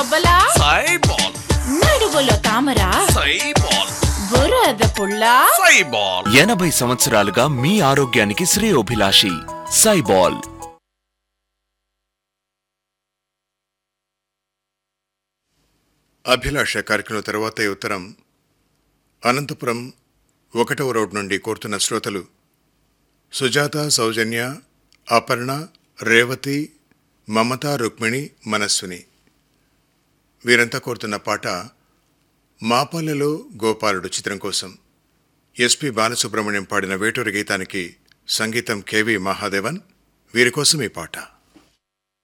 బొబ్బలా సైబాల్ నడువులో తామర సైబాల్ బురద పుల్ల సైబాల్ ఎనభై సంవత్సరాలుగా మీ ఆరోగ్యానికి శ్రేయోభిలాషి సైబాల్ అభిలాష కార్యక్రమం తర్వాత ఈ ఉత్తరం అనంతపురం ఒకటవ రోడ్ నుండి కోరుతున్న శ్రోతలు సుజాత సౌజన్య అపర్ణ రేవతి మమత రుక్మిణి మనస్సుని వీరంతా కోరుతున్న పాట మాపాలలో గోపాలుడు చిత్రం కోసం ఎస్పి బాలసుబ్రహ్మణ్యం పాడిన వేటూరి గీతానికి సంగీతం కెవి మహాదేవన్ వీరి కోసం ఈ పాట